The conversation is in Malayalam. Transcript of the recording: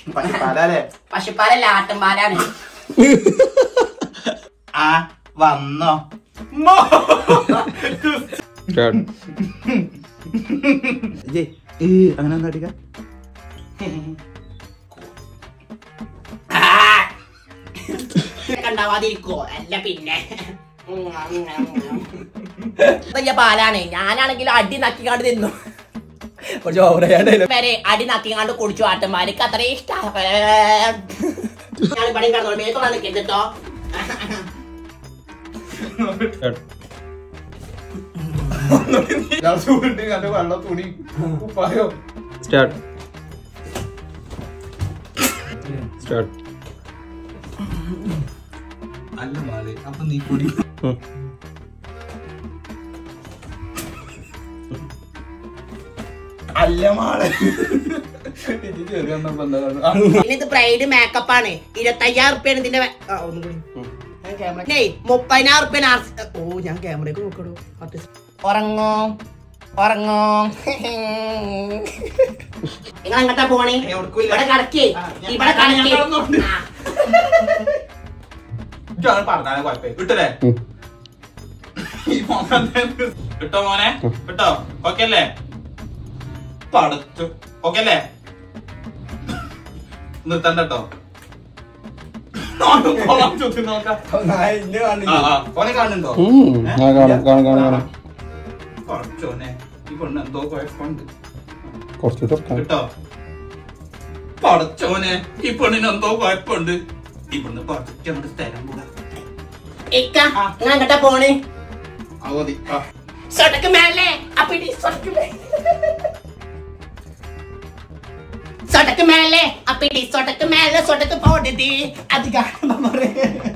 പശുപ്പാലല്ലേ പശുപ്പാലല്ല ആട്ടുംപാലാണ് ആ വന്നോ സ്റ്റാർട്ട് ജയ് ഏ അങ്ങനെ ഒന്നും അടിക്കാം കണ്ടാവാതിരിക്കോ അല്ല പിന്നെ ഇതയ്യ പാലാണ് ഞാനാണെങ്കിൽ അടി നക്കിക്കാണ്ട് തിന്നു കുറച്ച് ഓവറായാണ്ടല്ലോ വരെ അടി നക്കിക്കാണ്ട് കുടിച്ചു ആട്ടുംപാലിക്ക് അത്രയും ഇഷ്ടമാണ് ഞാൻ ഇവിടെ കിടന്നോളൂ മേത്തോളാണ് നിൽക്കരുതോ ഞാൻ ചൂണ്ടി കണ്ട് വെള്ളം തുണി കുപ്പായോ സ്റ്റാർട്ട് സ്റ്റാർട്ട് അല്ല മാളെ അപ്പൊ നീ കുടി അല്ല മാളെ ഇത് ചെറിയ പിന്നെ ഇത് ബ്രൈഡ് മേക്കപ്പ് ആണ് ഇരുപത്തയ്യായിരം റുപ്യാണ് ഇതിന്റെ വെ- ആ, ഒന്നും കൂടി. ഞാൻ camera- നെയ്, മുപ്പതിനായിരം റുപ്യാണ് ആർ- ഓ ഞാൻ ക്യാമറയ്ക്ക് നോക്കണു ഉറങ്ങോ ഉറങ്ങോ നിങ്ങൾ എങ്ങട്ടാ പോണേ എവിടേക്കുമില്ല. ഇവിടെ കടക്കേ ആ, ഞാൻ- ഇവിടെ ഞാൻ കടക്കേ കിടന്നുണ്ട്. ആ. ഇതാണ് പറഞ്ഞാലും കുഴപ്പമില്ല കിട്ടല്ലേ ഈ മോനെ കിട്ടോ മോനെ കിട്ടോ ഓക്കെ അല്ലേ പടച്ചു ഓക്കെ അല്ലേ നിർത്തണ്ട കേട്ടോ ഓനെ കാണുന്നുണ്ടോ കാണാം കാണാം കാണാം കാണാം പടച്ചോനെ ഈ പെണ്ണ് എന്തോ കുഴപ്പമുണ്ട് കുറച്ച് തുറക്കാം കേട്ടോ പടച്ചോനെ ഈ പെണ്ണിന് എന്തോ കുഴപ്പമുണ്ട് ഈ പെണ്ണ് പടച്ചു അങ്ങോട്ട് സ്ഥലം കൂടാ ഇക്ക നിങ്ങൾ എങ്ങട്ടാ പോണേ അവധി ആ സൊടക്ക് മേലെ അപ്പിടി സൊടക്ക് മേലെ സൊടക്ക് മേലെ അപ്പിടി സൊടക്ക് മേലെ സൊടക്ക് പോടതി അത് കാണുമ്പോ പറയും